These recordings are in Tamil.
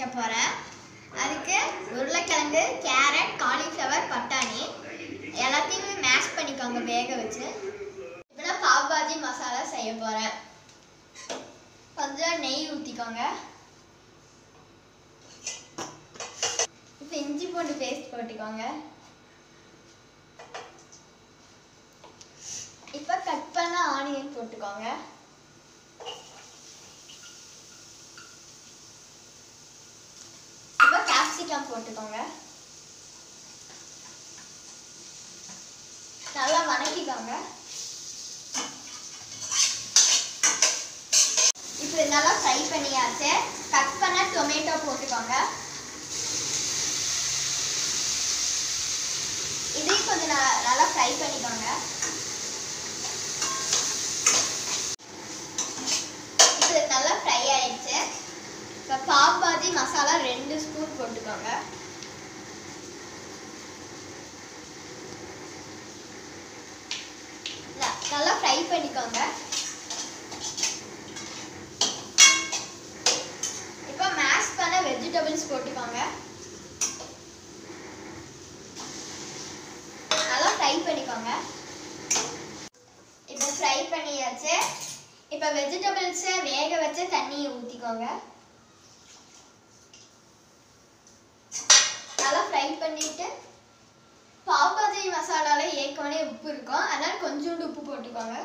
வைக்க போகிறேன் அதுக்கு உருளைக்கிழங்கு கேரட் காலிஃப்ளவர் பட்டாணி எல்லாத்தையுமே மேஷ் பண்ணிக்கோங்க வேக வச்சு இப்போ நான் பாவ் பாஜி மசாலா செய்ய போகிறேன் கொஞ்சம் நெய் ஊற்றிக்கோங்க இப்போ இஞ்சி பூண்டு பேஸ்ட் போட்டுக்கோங்க இப்போ கட் பண்ண ஆனியன் போட்டுக்கோங்க இப்போ கேப்சிகம் போட்டுக்கோங்க நல்லா வணக்கிக்கோங்க இப்போ இது நல்லா ஃப்ரை பண்ணியாச்சு கட் பண்ண டொமேட்டோ போட்டுக்கோங்க இதையும் கொஞ்சம் ந- நல்லா ஃப்ரை பண்ணிக்கோங்க இப்போ இது நல்லா ஃப்ரை ஆயிடுச்சு இப்போ பாவ் பாஜி மசாலா ரெண்டு ஸ்பூன் போட்டுக்கோங்க ந- நல்லா ஃப்ரை பண்ணிக்கோங்க இப்போ மேஷ் பண்ண வெஜிடபிள்ஸ் போட்டுக்கோங்க நல்லா ஃப்ரை பண்ணிக்கோங்க இப்போ ஃப்ரை பண்ணியாச்சு இப்போ வெஜிடபிள்ஸை வேக வச்ச தண்ணியை ஊற்றிக்கோங்க நல்லா ஃப்ரை பண்ணிட்டு பாப்பாஜி மசாலால ஏற்கனவே உப்பு இருக்கும் அதனால கொஞ்சோண்டு உப்பு போட்டுக்கோங்க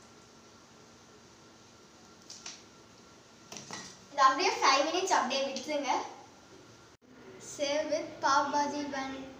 இது அப்படியே ஃபைவ் மினிட்ஸ் அப்படியே விட்டுருங்க serve with pav bhaji bun